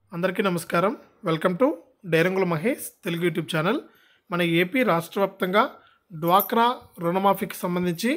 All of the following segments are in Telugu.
అందరికీ నమస్కారం వెల్కమ్ టు డైరంగుల మహేష్ తెలుగు యూట్యూబ్ ఛానల్ మన ఏపీ రాష్ట్ర వ్యాప్తంగా డ్వాక్రా రుణమాఫీకి సంబంధించి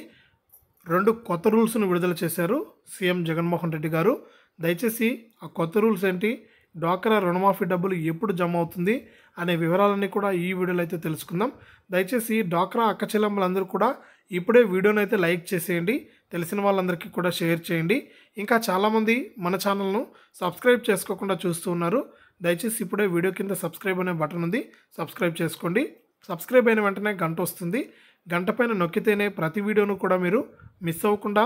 రెండు కొత్త రూల్స్ను విడుదల చేశారు సీఎం జగన్మోహన్ రెడ్డి గారు దయచేసి ఆ కొత్త రూల్స్ ఏంటి డ్వాక్రా రుణమాఫీ డబ్బులు ఎప్పుడు జమ అవుతుంది అనే వివరాలన్నీ కూడా ఈ వీడియోలో అయితే తెలుసుకుందాం దయచేసి డ్వాక్రా అక్క చెల్లెమ్మలందరూ కూడా ఇప్పుడే వీడియోని అయితే లైక్ చేసేయండి తెలిసిన వాళ్ళందరికీ కూడా షేర్ చేయండి ఇంకా చాలామంది మన ఛానల్ను సబ్స్క్రైబ్ చేసుకోకుండా చూస్తూ ఉన్నారు దయచేసి ఇప్పుడే వీడియో కింద సబ్స్క్రైబ్ అనే బటన్ ఉంది సబ్స్క్రైబ్ చేసుకోండి సబ్స్క్రైబ్ అయిన వెంటనే గంట వస్తుంది గంట పైన నొక్కితేనే ప్రతి వీడియోను కూడా మీరు మిస్ అవ్వకుండా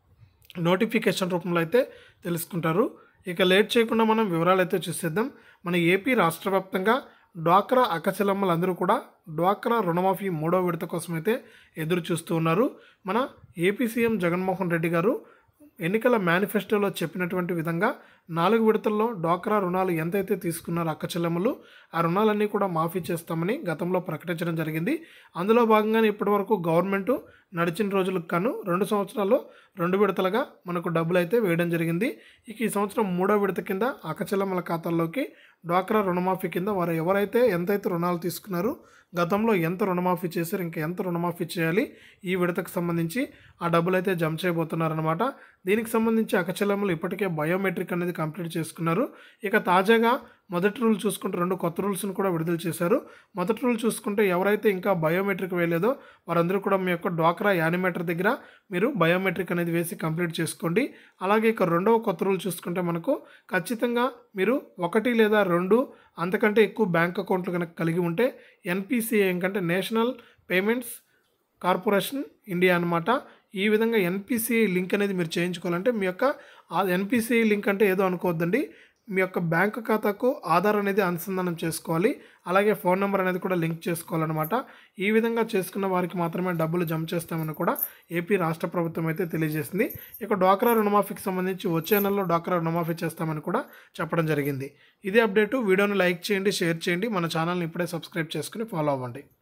నోటిఫికేషన్ రూపంలో అయితే తెలుసుకుంటారు ఇక లేట్ చేయకుండా మనం వివరాలు అయితే చూసేద్దాం మన ఏపీ రాష్ట్ర వ్యాప్తంగా డ్వాక్రా అక్కచెల్లమ్మలందరూ కూడా డ్వాక్రా రుణమాఫీ మూడో విడత కోసం అయితే ఎదురు చూస్తూ ఉన్నారు మన ఏపీ సీఎం జగన్మోహన్ రెడ్డి గారు ఎన్నికల మేనిఫెస్టోలో చెప్పినటువంటి విధంగా నాలుగు విడతల్లో డ్వాక్రా రుణాలు ఎంతైతే తీసుకున్నారో అక్క చెల్లెమ్మలు ఆ రుణాలన్నీ కూడా మాఫీ చేస్తామని గతంలో ప్రకటించడం జరిగింది అందులో భాగంగానే ఇప్పటివరకు గవర్నమెంట్ నడిచిన రోజులకు కాను రెండు సంవత్సరాల్లో రెండు విడతలుగా మనకు డబ్బులు అయితే వేయడం జరిగింది ఇక ఈ సంవత్సరం మూడో విడత కింద అక్క చెల్లెమ్మల ఖాతాల్లోకి డ్వాక్రా రుణమాఫీ కింద వారు ఎవరైతే ఎంతైతే రుణాలు తీసుకున్నారో గతంలో ఎంత రుణమాఫీ చేశారు ఇంకా ఎంత రుణమాఫీ చేయాలి ఈ విడతకు సంబంధించి ఆ డబ్బులు అయితే జమ చేయబోతున్నారనమాట దీనికి సంబంధించి అకచలములు ఇప్పటికే బయోమెట్రిక్ అనేది కంప్లీట్ చేసుకున్నారు ఇక తాజాగా మొదటి రూల్ చూసుకుంటే రెండు కొత్త రూల్స్ను కూడా విడుదల చేశారు మొదటి రూల్ చూసుకుంటే ఎవరైతే ఇంకా బయోమెట్రిక్ వేయలేదో వారందరూ కూడా మీ యొక్క డ్వాక్రా యానిమేటర్ దగ్గర మీరు బయోమెట్రిక్ అనేది వేసి కంప్లీట్ చేసుకోండి అలాగే ఇక రెండవ కొత్త రూల్ చూసుకుంటే మనకు ఖచ్చితంగా మీరు ఒకటి లేదా రెండు అంతకంటే ఎక్కువ బ్యాంక్ అకౌంట్లు కనుక కలిగి ఉంటే ఎన్పిసిఐ ఏంటంటే నేషనల్ పేమెంట్స్ కార్పొరేషన్ ఇండియా అనమాట ఈ విధంగా ఎన్పిసిఐ లింక్ అనేది మీరు చేయించుకోవాలంటే మీ యొక్క ఎన్పిసిఐ లింక్ అంటే ఏదో అనుకోవద్దండి మీ యొక్క బ్యాంకు ఖాతాకు ఆధార్ అనేది అనుసంధానం చేసుకోవాలి అలాగే ఫోన్ నెంబర్ అనేది కూడా లింక్ చేసుకోవాలన్నమాట ఈ విధంగా చేసుకున్న వారికి మాత్రమే డబ్బులు జమ చేస్తామని కూడా ఏపీ రాష్ట్ర ప్రభుత్వం అయితే తెలియజేసింది ఇక డ్వాక్రా రుణమాఫీకి సంబంధించి వచ్చే నెలలో డ్వాక్రా రుణమాఫీ చేస్తామని కూడా చెప్పడం జరిగింది ఇదే అప్డేటు వీడియోని లైక్ చేయండి షేర్ చేయండి మన ఛానల్ని ఇప్పుడే సబ్స్క్రైబ్ చేసుకుని ఫాలో అవ్వండి